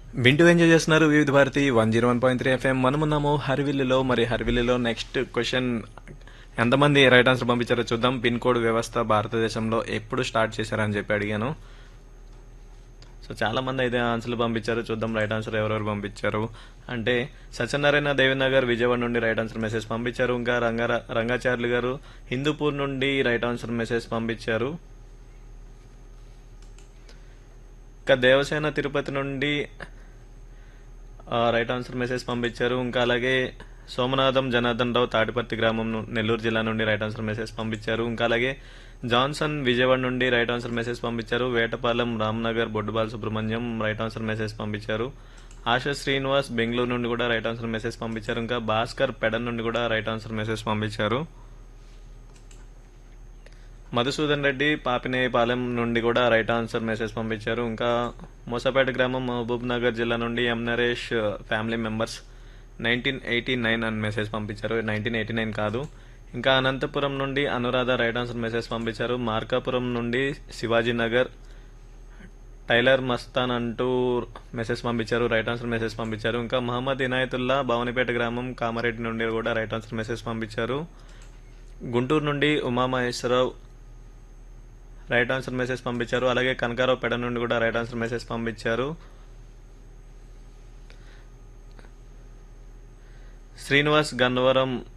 వింటూ ఎంజాయ్ చేస్తున్నారు Vividh Bharati one zero one point three FM మనమున్నాము హర్విల్లులో మరి హర్విల్లులో నెక్స్ట్ క్వశ్చన్ ఎంతమంది రైట్ ఆన్సర్ పంపించారో చూద్దాం పిన్ కోడ్ వ్యవస్థ భారతదేశంలో ఎప్పుడు స్టార్ట్ చేశారని చెప్పి అడిగాను సో చాలా మంది అయితే ఆన్సర్లు పంపించారు చూద్దాం రైట్ ఆన్సర్ ఎవరెవరు పంపించారు అంటే సత్యనారాయణ దేవినగర్ విజయవాడ నుండి రైట్ ఆన్సర్ మెసేజ్ పంపించారు ఇంకా రంగా రంగాచార్యులు గారు హిందూపూర్ నుండి రైట్ ఆన్సర్ మెసేజ్ పంపించారు ఇంకా దేవసేన తిరుపతి నుండి ఆ, రైట్ ఆన్సర్ మెసేజ్ పంపించారు ఇంకా అలాగే సోమనాథం జనార్దన్ రావు తాటిపర్తి గ్రామం ను- నెల్లూరు జిల్లా నుండి రైట్ ఆన్సర్ మెసేజ్ పంపించారు ఇంకా అలాగే జాన్సన్ విజయవాడ నుండి రైట్ ఆన్సర్ మెసేజ్ పంపించారు Vetapalem Ramnagar Boddubal Subrahmanyam right answer message పంపించారు ఆశా శ్రీనివాస్ బెంగళూరు నుండి కూడా రైట్ ఆన్సర్ మెసేజ్ పంపించారు ఇంకా భాస్కర్ పెడన్ నుండి కూడా రైట్ ఆన్సర్ మెసేజ్ పంపించారు మధుసూదన్ రెడ్డి పాపినేయపాలెం నుండి కూడా రైట్ ఆన్సర్ మెసేజ్ పంపించారు ఇంకా మోసపేట గ్రామం మహబూబ్ నగర్ జిల్లా నుండి M Naresh family members nineteen eighty nine అని మెసేజ్ పంపించారు నైన్టీన్ ఎయిటీ నైన్ కాదు ఇంకా అనంతపురం నుండి అనురాధ రైట్ ఆన్సర్ మెసేజ్ పంపించారు మార్కాపురం నుండి శివాజీ నగర్ టైలర్ మస్తాన్ అంటూ మెసేజ్ పంపించారు రైట్ ఆన్సర్ మెసేజ్ పంపించారు ఇంకా మహమ్మద్ ఇనాయతుల్లా భవనిపేట గ్రామం కామారెడ్డి నుండి కూడా రైట్ ఆన్సర్ మెసేజ్ పంపించారు గుంటూరు నుండి ఉమామహేశ్వరరావు రైట్ ఆన్సర్ మెసేజ్ పంపించారు అలాగే కనకారావు పెడ నుండి కూడా రైట్ ఆన్సర్ మెసేజ్ పంపించారు శ్రీనివాస్ గన్నవరం